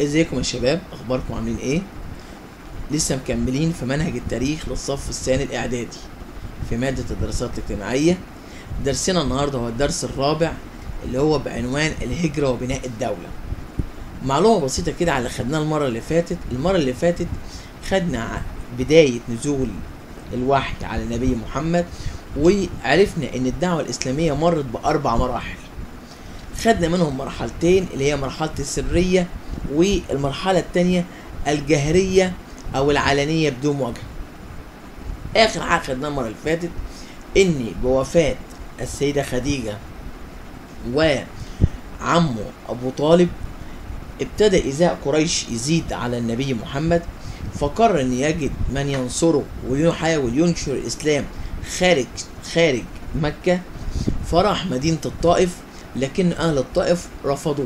ازيكم يا شباب اخباركم عاملين ايه لسه مكملين في منهج التاريخ للصف الثاني الاعدادي في مادة الدراسات الاجتماعية درسنا النهاردة هو الدرس الرابع اللي هو بعنوان الهجرة وبناء الدولة معلومة بسيطة كده على اللي خدناه المرة اللي فاتت المرة اللي فاتت خدنا ع- بداية نزول الوحي على النبي محمد وعرفنا ان الدعوة الاسلامية مرت باربع مراحل خدنا منهم مرحلتين اللي هي مرحلة السرية والمرحلة التانية الجهرية أو العلنية بدون وجه آخر حاجة خدناها المرة اللي فاتت إن بوفاة السيدة خديجة وعمه أبو طالب ابتدى إيذاء قريش يزيد على النبي محمد فقرر أن يجد من ينصره ويحاول ينشر الإسلام خارج خارج مكة فراح مدينة الطائف لكن أهل الطائف رفضوه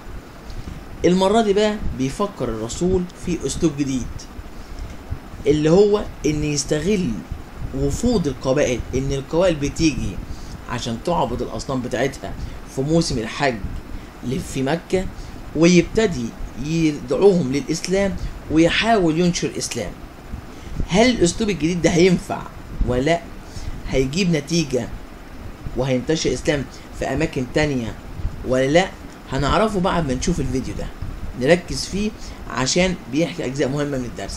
المرة دي بقى بيفكر الرسول في أسلوب جديد اللي هو إن يستغل وفود القبائل إن القبائل بتيجي عشان تعبد الأصنام بتاعتها في موسم الحج اللي في مكة ويبتدي يدعوهم للإسلام ويحاول ينشر الإسلام هل الأسلوب الجديد ده هينفع ولا لأ؟ هيجيب نتيجة وهينتشر الإسلام في أماكن تانية ولا لأ هنعرفه بعد ما نشوف الفيديو ده نركز فيه عشان بيحكي أجزاء مهمة من الدرس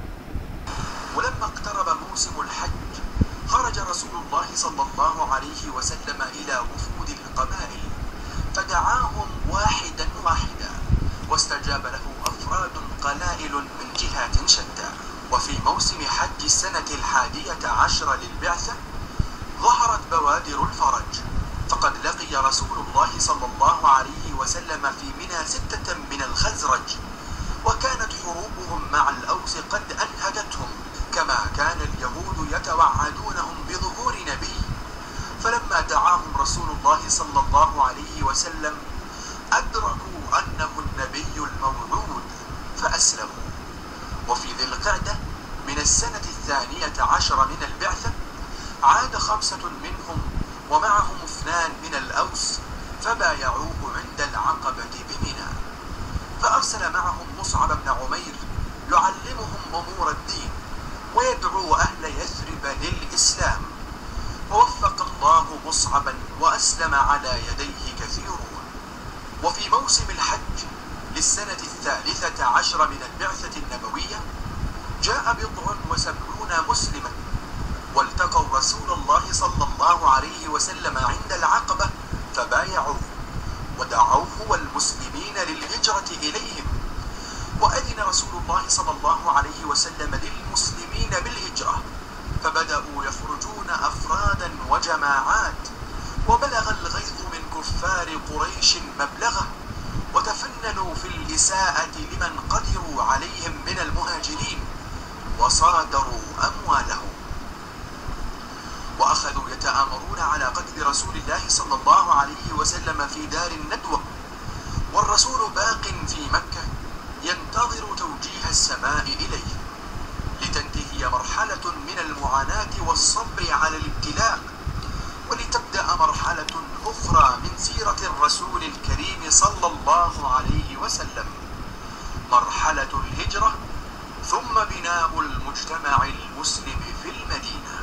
ولما اقترب موسم الحج خرج رسول الله صلى الله عليه وسلم إلى وفود القبائل فدعاهم واحدا واحدا واستجاب له أفراد قلائل من جهات شتى وفي موسم حج السنة الحادية عشر للبعثة ظهرت بوادر الفرج فقد لقي رسول الله صلى الله عليه وسلم في منى ستة من الخزرج وكانت حروبهم مع الأوس قد أنهكتهم كما كان اليهود يتوعدونهم بظهور نبي فلما دعاهم رسول الله صلى الله عليه وسلم أدركوا أنه النبي الموعود فأسلموا وفي ذي القعدة من السنة الثانية عشر من البعثة عاد خمسة منهم ومعهم اثنان من الأوس فبايعوه عند العقبة بمنى فأرسل معهم مصعب بن عمير يعلمهم أمور الدين ويدعو أهل يثرب للإسلام ووفق الله مصعبا وأسلم على يديه كثيرون وفي موسم الحج للسنة الثالثة عشر من البعثة النبوية جاء بضع وسبعون مسلما والتقوا رسول الله صلى الله عليه وسلم عند العقبة فبايعوه ودعوه والمسلمين للهجرة إليهم وأذن رسول الله صلى الله عليه وسلم للمسلمين بالهجرة فبدأوا يخرجون أفرادا وجماعات وبلغ الغيظ من كفار قريش مبلغه وتفننوا في الإساءة لمن قدروا عليهم من المهاجرين وصادروا أموالهم وأخذوا يتآمرون على قتل رسول الله صلى الله عليه وسلم في دار الندوة والرسول باق في مكة ينتظر توجيه السماء إليه لتنتهي مرحلة من المعاناة والصبر على الابتلاء ولتبدأ مرحلة أخرى من سيرة الرسول الكريم صلى الله عليه وسلم مرحلة الهجرة ثم بناء المجتمع المسلم في المدينة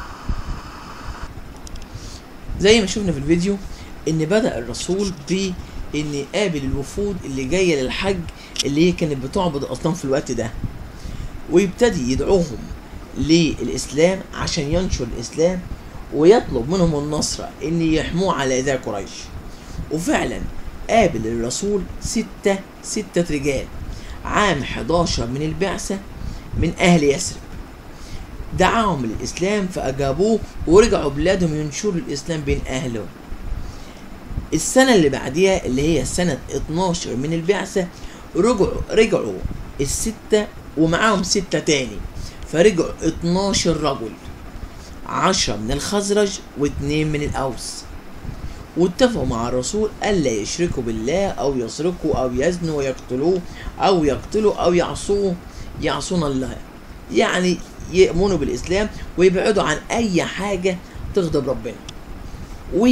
زي ما شفنا في الفيديو ان بدأ الرسول ب ان يقابل الوفود اللي جاية للحج اللي هي كانت بتعبد الاصنام في الوقت ده ويبتدي يدعوهم للاسلام عشان ينشر الاسلام ويطلب منهم النصر ان يحموه على ايذاء قريش وفعلا قابل الرسول ستة ستة رجال عام 11 من البعثة من اهل يثرب دعاهم للإسلام فأجابوه ورجعوا بلادهم ينشروا الإسلام بين أهلهم السنة اللي بعديها اللي هي سنة 12 من البعثة رجعوا رجعوا الستة ومعاهم ستة تاني فرجعوا 12 رجل عشرة من الخزرج واتنين من الأوس واتفقوا مع الرسول ألا يشركوا بالله أو يسرقوا أو يزنوا ويقتلوه أو يقتلوا أو يعصوه يعصون الله يعني يؤمنوا بالإسلام ويبعدوا عن أي حاجة تغضب ربنا و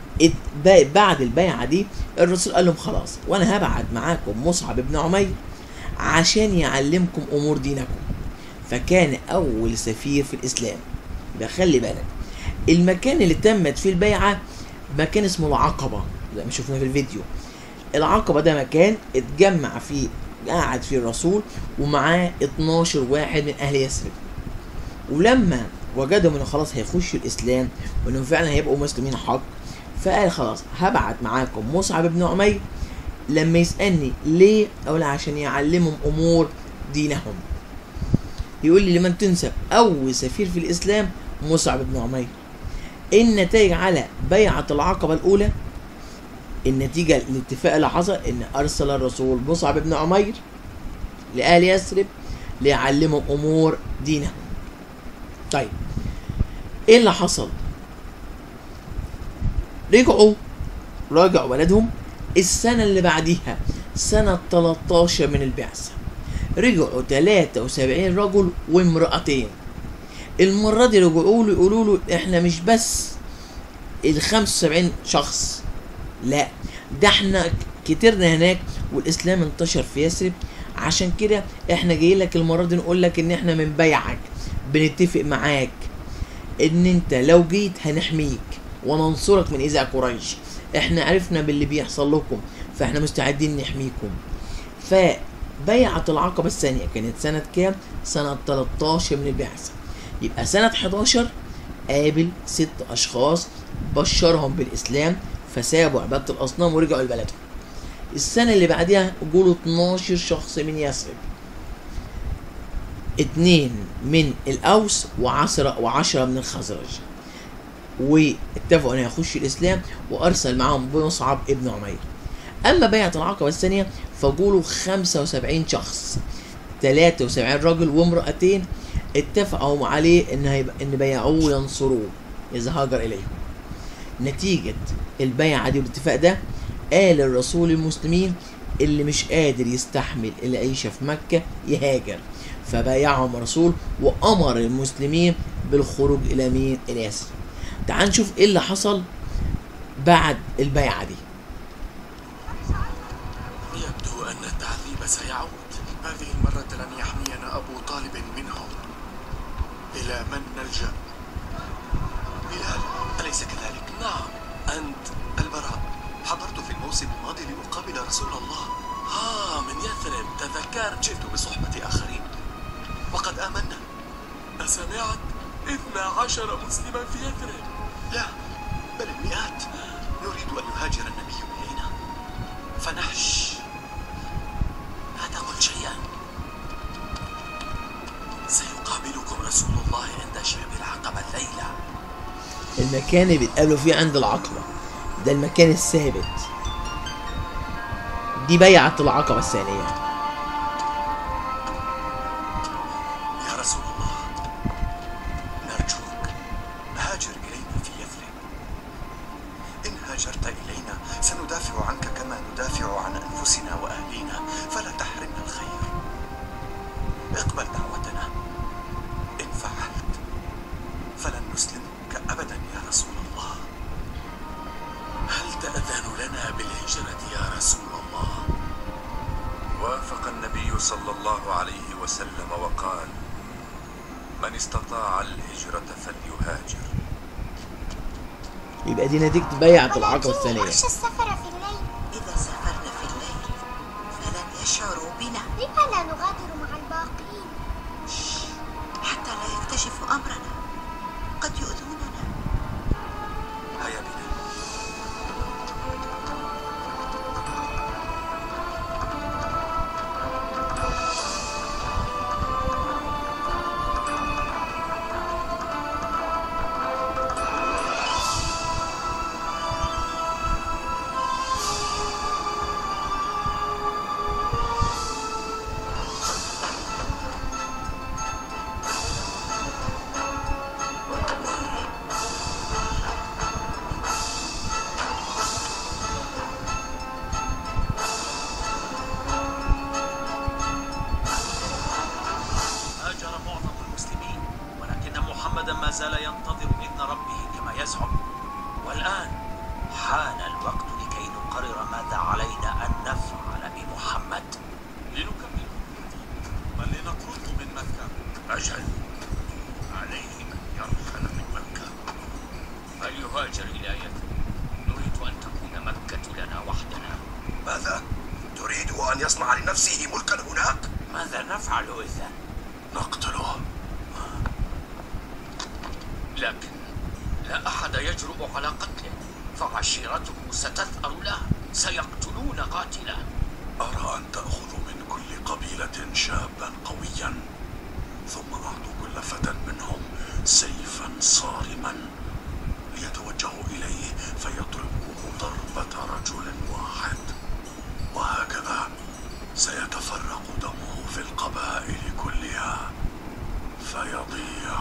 ات- بعد البيعة دي الرسول قال لهم خلاص وأنا هبعت معاكم مصعب بن عمير عشان يعلمكم امور دينكم فكان اول سفير في الاسلام يبقى خلي بالك المكان اللي تمت فيه البيعه مكان اسمه العقبه زي ما شفنا في الفيديو العقبه ده مكان اتجمع فيه قعد فيه الرسول ومعاه 12 واحد من اهل يثرب ولما وجدهم انه خلاص هيخشوا الاسلام وانهم فعلا هيبقوا مسلمين حق فقال خلاص هبعت معاكم مصعب بن عمير لما يسالني ليه اقول عشان يعلمهم امور دينهم يقول لي لمن تنسب اول سفير في الاسلام مصعب بن عمير النتائج على بيعه العقبه الاولى النتيجه الاتفاق اللي حصل ان ارسل الرسول مصعب بن عمير لاهل يثرب ليعلمهم امور دينهم طيب ايه اللي حصل رجعوا راجعوا بلدهم السنة اللي بعديها سنة 13 من البعثة رجعوا 73 رجل وامرأتين المرة دي رجعوا له يقولوا له احنا مش بس ال 75 شخص لا ده احنا كترنا هناك والاسلام انتشر في يثرب عشان كده احنا جاي لك المرة دي نقول لك ان احنا من بيعك بنتفق معاك ان انت لو جيت هنحميك وننصرك من ايذاء قريش احنا عرفنا باللي بيحصل لكم فاحنا مستعدين نحميكم فبيعة العقبة الثانية كانت سنة كام؟ سنة 13 من البعثة يبقى سنة 11 قابل ست أشخاص بشرهم بالإسلام فسابوا عبادة الأصنام ورجعوا لبلدهم السنة اللي بعدها جوله 12 شخص من يثرب اتنين من الأوس وعشرة وعشرة من الخزرج واتفقوا ان يخشوا الاسلام وارسل معاهم مصعب ابن عمير اما بيعه العقبه الثانيه فجوله 75 شخص 73 رجل وامرأتين اتفقوا عليه ان هيبقى ان بيعوه وينصروه اذا هاجر اليهم نتيجة البيعة دي والاتفاق ده قال الرسول المسلمين اللي مش قادر يستحمل العيشة في مكة يهاجر فبايعهم الرسول وأمر المسلمين بالخروج إلى مين؟ إلى يثرب تعال نشوف ايه اللي حصل بعد البيعة دي يبدو أن التعذيب سيعود هذه المرة لن يحمينا أبو طالب منهم إلى من نلجأ بلال أليس كذلك؟ نعم أنت البراء حضرت في الموسم الماضي لأقابل رسول الله آه من يثرب تذكرت جئت بصحبة آخرين وقد آمنا سمعت اثنا عشر مسلما في يثرب لا بل المئات نريد أن يهاجر النبي إلينا فنحش لا تقل شيئا سيقابلكم رسول الله عند شعب العقبة الليلة المكان اللي بيتقابلوا فيه عند العقبة ده المكان الثابت دي بيعة العقبة الثانية يا رسول الله نرجوك هاجر إلينا في يثرب إن هاجرت إلينا سندافع عنك كما ندافع عن أنفسنا وأهلينا فلا تحرمنا الخير اقبل دعوتنا إن فعلت فلن نسلمك أبدا يا رسول الله هل تأذن لنا بالهجرة يا رسول الله وافق النبي صلى الله عليه وسلم وقال من استطاع الهجرة فليهاجر يبقى دي نتيجة بيعة العقبة ولكني الثانية أخشى السفر في الليل إذا سافرنا في الليل فلن يشعروا بنا لما لا نغادر مع الباقين شش، حتى لا يكتشفوا أمرنا قد يؤذوننا هيا بنا ماذا؟ تريد أن يصنع لنفسه ملكا هناك؟ ماذا نفعل إذا؟ نقتله لكن لا أحد يجرؤ على قتله فعشيرته ستثأر له سيقتلون قاتله أرى أن تأخذوا من كل قبيلة شابا قويا ثم أعطوا كل فتى منهم سيفا صارما ليتوجهوا إليه فيضربوه ضربة رجل واحد وهكذا سيتفرق دمه في القبائل كلها فيضيع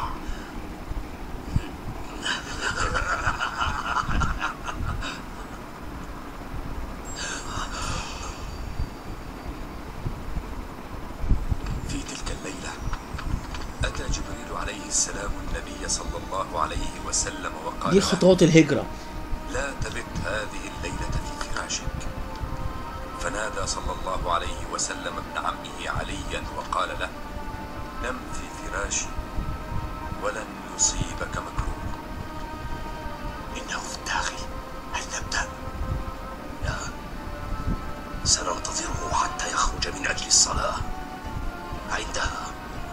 في تلك الليلة أتى جبريل عليه السلام النبي صلى الله عليه وسلم وقال دي له، خطوات الهجرة لا تبت هذه الليلة في فراشك فنادى صلى الله عليه وسلم ابن عمه عليا وقال له نم في فراشي ولن يصيبك مكروه إنه في الداخل هل نبدأ؟ لا سننتظره حتى يخرج من أجل الصلاة عندها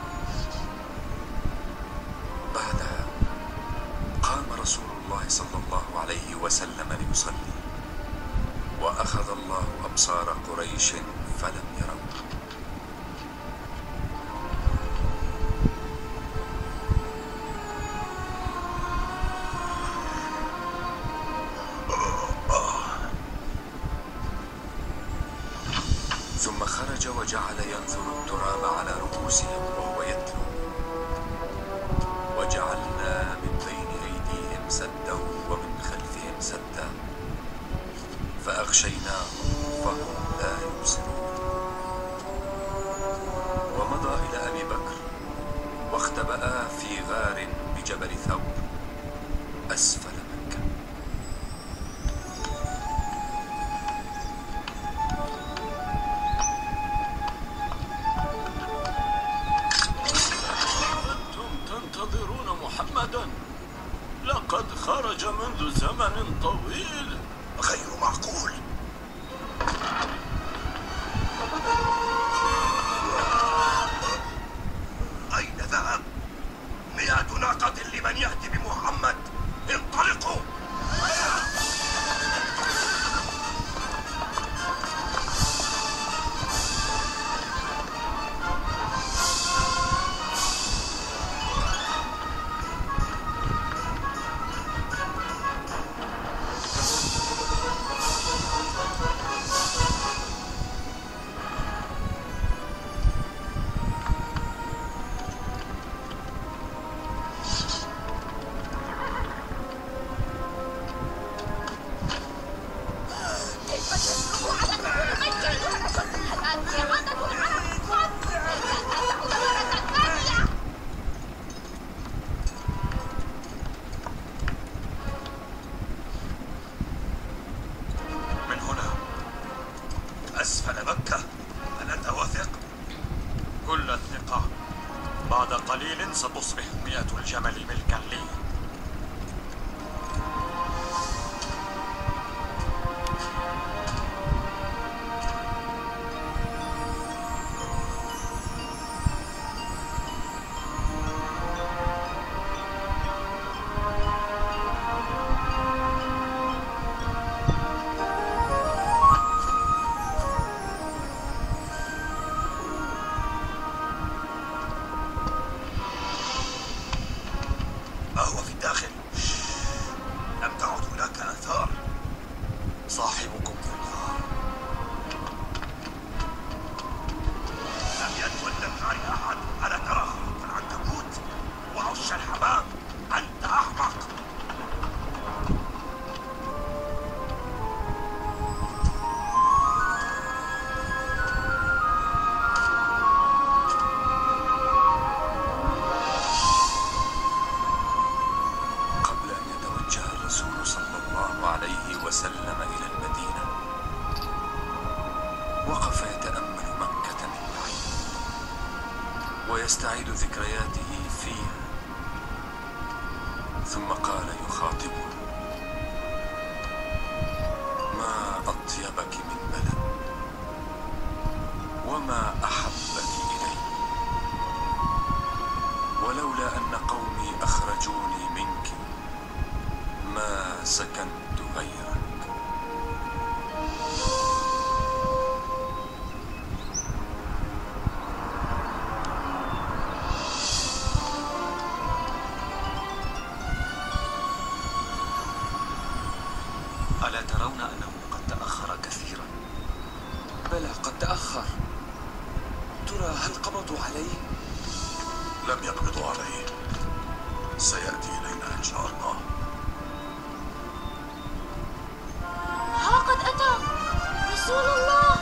بعدها قام رسول الله صلى الله عليه وسلم ليصلي وأخذ الله أبصار قريش فلم يروا ثم خرج وجعل ينثر التراب على رؤوسهم وهو يتلو وجعلنا من بين أيديهم سدا ومن خلفهم سدا فأغشيناهم فهم لا يبصرون ومضى إلى أبي بكر واختبأ في غار بجبل ثور أسفل مكة أنتم تنتظرون محمدا لقد خرج منذ زمن طويل غير معقول أين ذهب؟ مئة ناقة لمن يأتي بمحمد انطلقوا من هنا أسفل مكة هل أنت واثق؟ كل الثقة بعد قليل ستصبح مئة الجمل ملكا لي ما هو في الداخل؟ لم تعد هناك آثار صاحبكم في الغار لم يدخل النهار أحد ألا ترى خروف العنكبوت وعش الحمام أنت أحمق قبل أن يتوجه الرسول صلى الله عليه وسلم إلى المدينة وقف يتأمل مكة من بعيد ويستعيد ذكرياته فيها ثم قال يخاطبها ما أطيبك من بلد ألا ترون أنه قد تأخر كثيرا؟ بلى قد تأخر ترى هل قبضوا عليه؟ لم يقبضوا عليه سيأتي إلينا إن شاء الله ها قد أتى رسول الله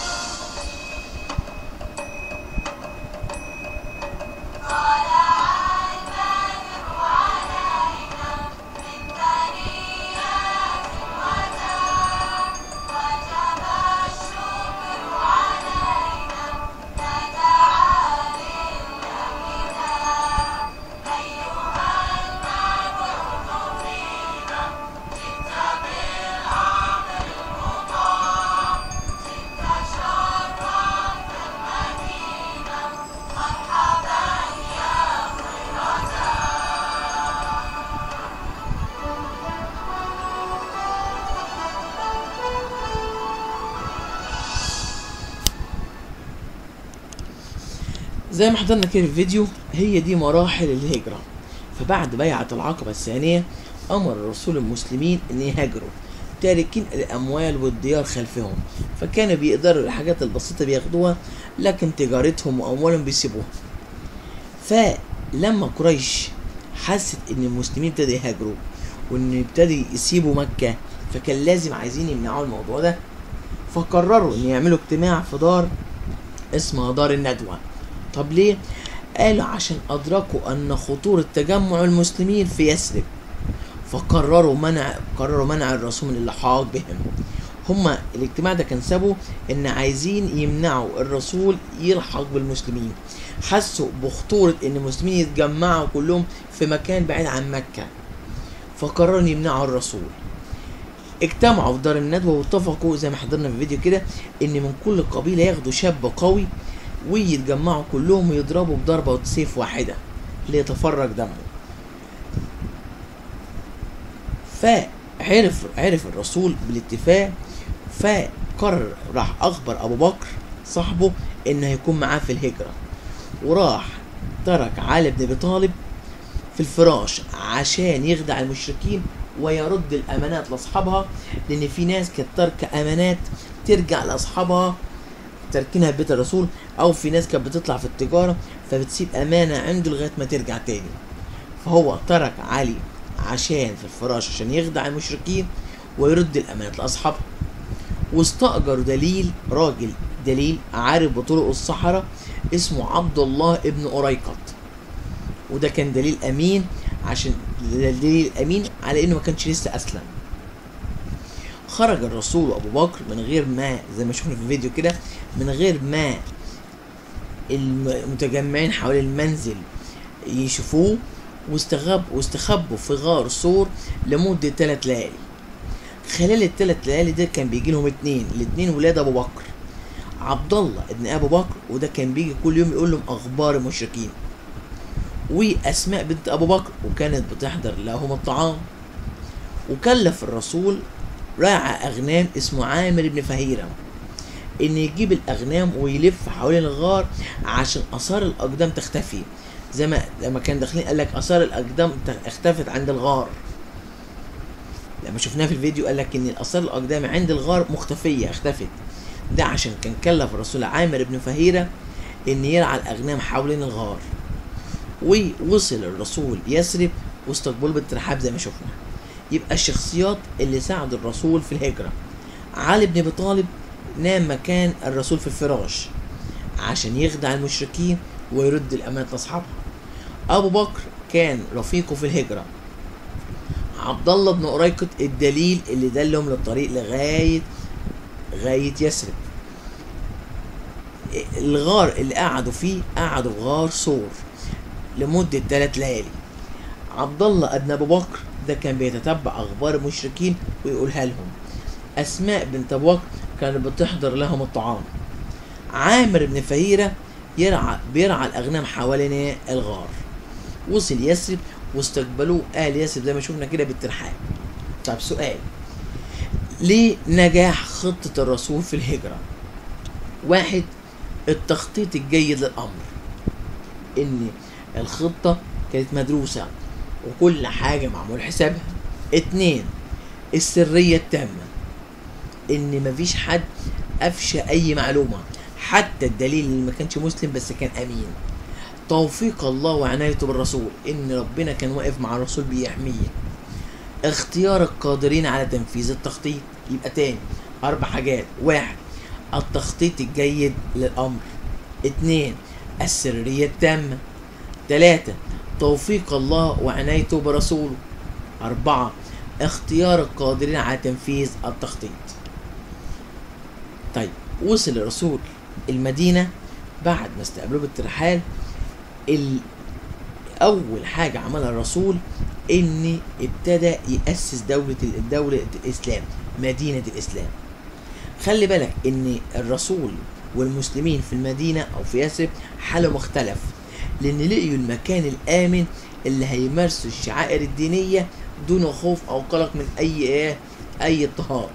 زي ما حضرنا كده في الفيديو هي دي مراحل الهجرة فبعد بيعة العقبة الثانية أمر الرسول المسلمين أن يهاجروا تاركين الأموال والديار خلفهم فكانوا بيقدروا الحاجات البسيطة بياخدوها لكن تجارتهم وأموالهم بيسيبوها فلما قريش حست ان المسلمين ابتدوا يهاجروا وان ابتدوا يسيبوا مكة فكان لازم عايزين يمنعوا الموضوع ده فقرروا ان يعملوا اجتماع في دار اسمها دار الندوة طب ليه؟ قالوا عشان أدركوا أن خطورة تجمع المسلمين في يثرب فقرروا منع قرروا منع الرسول من اللحاق بهم هما الاجتماع ده كان سببه ان عايزين يمنعوا الرسول يلحق بالمسلمين حسوا بخطورة ان المسلمين يتجمعوا كلهم في مكان بعيد عن مكة فقرروا إن يمنعوا الرسول اجتمعوا في دار الندوة واتفقوا زي ما حضرنا في الفيديو كده ان من كل قبيلة ياخدوا شاب قوي ويتجمعوا كلهم ويضربوا بضربة سيف واحدة ليتفرج دمه فعرف عرف الرسول بالاتفاق فقرر راح اخبر ابو بكر صاحبه ان هيكون معاه في الهجرة وراح ترك علي بن ابي طالب في الفراش عشان يخدع المشركين ويرد الامانات لاصحابها لان في ناس كانت ترك امانات ترجع لاصحابها تركينها في بيت الرسول او في ناس كانت بتطلع في التجاره فبتسيب امانه عنده لغايه ما ترجع تاني فهو ترك علي عشان في الفراش عشان يخدع المشركين ويرد الامانات لاصحابها واستاجروا دليل راجل دليل عارف بطرق الصحراء اسمه عبد الله ابن أريقط وده كان دليل امين عشان دليل امين على انه ما كانش لسه اسلم خرج الرسول وابو بكر من غير ما زي ما شفنا في الفيديو كده من غير ما المتجمعين حول المنزل يشوفوه واستخب واستخبوا في غار سور لمدة ثلاث ليالي خلال الثلاث ليالي ده كان بيجي لهم اتنين الاتنين ولاد ابو بكر عبد الله ابن ابو بكر وده كان بيجي كل يوم يقول لهم اخبار المشركين واسماء بنت ابو بكر وكانت بتحضر لهم الطعام وكلف الرسول راعى اغنام اسمه عامر بن فهيره ان يجيب الاغنام ويلف حوالين الغار عشان اثار الاقدام تختفي زي ما لما كان داخلين قال لك اثار الاقدام اختفت عند الغار لما شفناه في الفيديو قال لك ان الاثار الاقدام عند الغار مختفيه اختفت ده عشان كان كلف الرسول عامر بن فهيره ان يرعى الاغنام حوالين الغار ووصل الرسول يثرب واستقبله بالترحاب زي ما شفنا يبقى الشخصيات اللي ساعدوا الرسول في الهجرة علي بن ابي طالب نام مكان الرسول في الفراش عشان يخدع المشركين ويرد الأمانة لأصحابها أبو بكر كان رفيقه في الهجرة عبد الله بن أريقط الدليل اللي دلهم للطريق لغاية غاية يثرب الغار اللي قعدوا فيه قعدوا في غار سور لمدة ثلاث ليالي عبد الله ابن ابو بكر ده كان بيتتبع اخبار المشركين ويقولها لهم اسماء بنت ابو بكر كانت بتحضر لهم الطعام عامر بن فهيرة يرعى بيرعى الاغنام حوالين الغار وصل يثرب واستقبلوه اهل يثرب زي ما شفنا كده بالترحاب طب سؤال ليه نجاح خطة الرسول في الهجرة واحد التخطيط الجيد للامر ان الخطة كانت مدروسة وكل حاجة معمول حسابها اتنين السرية التامة ان مفيش حد افشى اي معلومة حتى الدليل اللي ما كانش مسلم بس كان امين توفيق الله وعنايته بالرسول ان ربنا كان واقف مع الرسول بيحميه اختيار القادرين على تنفيذ التخطيط يبقى تاني اربع حاجات واحد التخطيط الجيد للامر اتنين السرية التامة تلاتة توفيق الله وعنايته برسوله أربعة اختيار القادرين على تنفيذ التخطيط طيب وصل الرسول المدينة بعد ما استقبلوه بالترحال ال... أول حاجة عملها الرسول إن ابتدى يأسس دولة دولة الإسلام مدينة الإسلام خلي بالك إن الرسول والمسلمين في المدينة أو في يثرب حالهم اختلف لأن لقيوا المكان الآمن اللي هيمارسوا الشعائر الدينية دون خوف أو قلق من أي إيه أي اضطهاد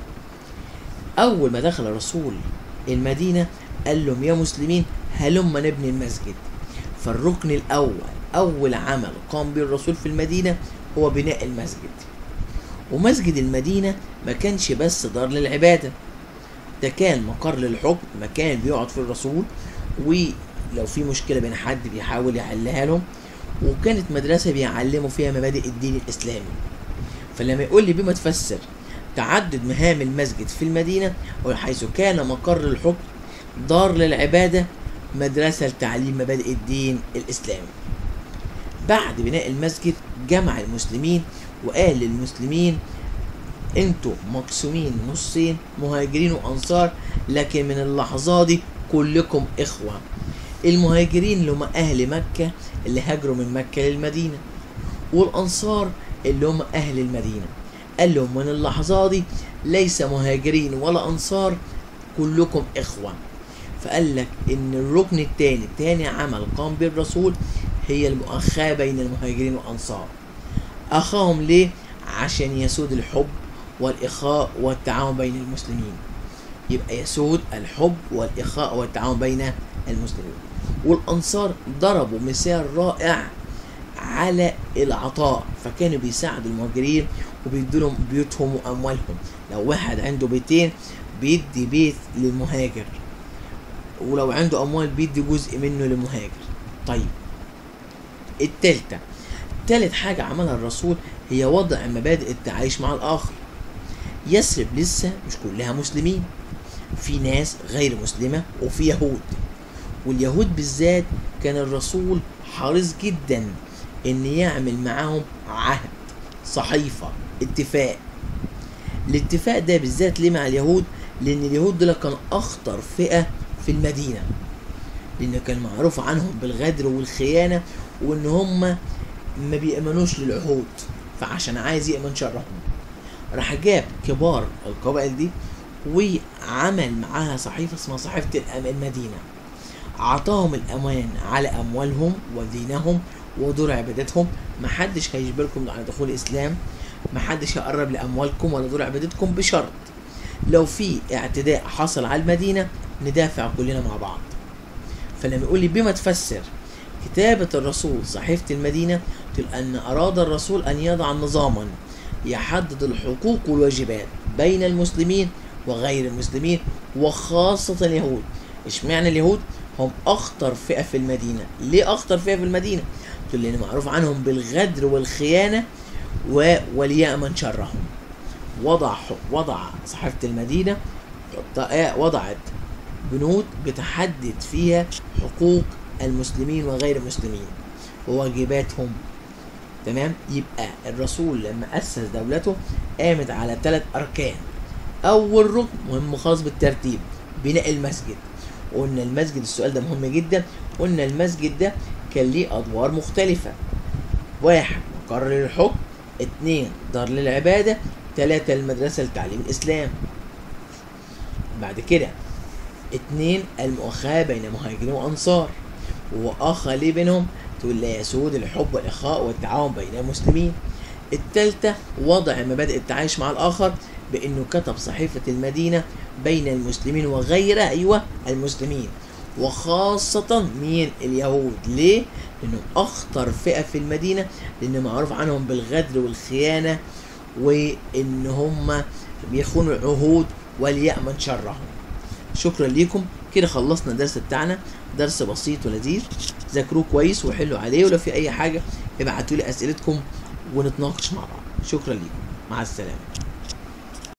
أول ما دخل الرسول المدينة قال لهم يا مسلمين هلم نبني المسجد فالركن الأول أول عمل قام به الرسول في المدينة هو بناء المسجد ومسجد المدينة ما كانش بس دار للعبادة ده كان مقر للحكم مكان بيقعد فيه الرسول ولو في مشكلة بين حد بيحاول يحلها لهم وكانت مدرسة بيعلموا فيها مبادئ الدين الإسلامي فلما يقول لي بما تفسر تعدد مهام المسجد في المدينة وحيث كان مقر الحكم دار للعبادة مدرسة لتعليم مبادئ الدين الإسلامي بعد بناء المسجد جمع المسلمين وقال للمسلمين انتوا مقسومين نصين مهاجرين وانصار لكن من اللحظة دي كلكم اخوة المهاجرين اللي هم اهل مكة اللي هاجروا من مكة للمدينة والانصار اللي هم اهل المدينة قال لهم من اللحظة دي ليس مهاجرين ولا انصار كلكم اخوة فقال لك ان الركن الثاني تاني عمل قام به الرسول هي المؤاخاة بين المهاجرين والانصار اخاهم ليه عشان يسود الحب والإخاء والتعاون بين المسلمين يبقى يسود الحب والإخاء والتعاون بين المسلمين والأنصار ضربوا مثال رائع على العطاء فكانوا بيساعدوا المهاجرين وبيدوا لهم بيوتهم وأموالهم لو واحد عنده بيتين بيدي بيت للمهاجر ولو عنده أموال بيدي جزء منه للمهاجر طيب التالتة تالت حاجة عملها الرسول هي وضع مبادئ التعايش مع الآخر يثرب لسه مش كلها مسلمين في ناس غير مسلمة وفي يهود واليهود بالذات كان الرسول حريص جدا ان يعمل معاهم عهد صحيفة اتفاق الاتفاق ده بالذات ليه مع اليهود لان اليهود دول كان اخطر فئة في المدينة لان كان معروف عنهم بالغدر والخيانة وان هم ما بيأمنوش للعهود فعشان عايز يأمن شرهم راح جاب كبار القبائل دي وعمل معاها صحيفة اسمها صحيفة المدينة عطاهم الأمان على أموالهم ودينهم ودور عبادتهم محدش هيجبركم على دخول الإسلام محدش هيقرب لأموالكم ولا دور عبادتكم بشرط لو في اعتداء حصل على المدينة ندافع كلنا مع بعض فلما يقول لي بما تفسر كتابة الرسول صحيفة المدينة تقول أن أراد الرسول أن يضع نظاما يحدد الحقوق والواجبات بين المسلمين وغير المسلمين وخاصة اليهود اشمعنى اليهود هم أخطر فئة في المدينة ليه أخطر فئة في المدينة تقول لأن معروف عنهم بالغدر والخيانة و... وليأمن شرهم وضع وضع صحيفة المدينة وضعت بنود بتحدد فيها حقوق المسلمين وغير المسلمين وواجباتهم تمام يبقى الرسول لما أسس دولته قامت على ثلاث أركان أول ركن مهم خاص بالترتيب بناء المسجد قلنا المسجد السؤال ده مهم جدا قلنا المسجد ده كان ليه أدوار مختلفة واحد مقر للحكم اتنين دار للعبادة تلاتة المدرسة لتعليم الإسلام بعد كده اتنين المؤاخاة بين مهاجرين وأنصار وأخا ليه بينهم تقول لا يسود الحب والإخاء والتعاون بين المسلمين التالتة وضع مبادئ التعايش مع الآخر بأنه كتب صحيفة المدينة بين المسلمين وغير أيوة المسلمين وخاصة مين اليهود ليه؟ لأنهم أخطر فئة في المدينة لأن معروف عنهم بالغدر والخيانة وان هم بيخونوا العهود وليأمن شرهم شكرا ليكم كده خلصنا الدرس بتاعنا درس بسيط ولذيذ ذاكروه كويس وحلوا عليه ولو في اي حاجه ابعتوا لي اسئلتكم ونتناقش مع بعض شكرا ليكم مع السلامه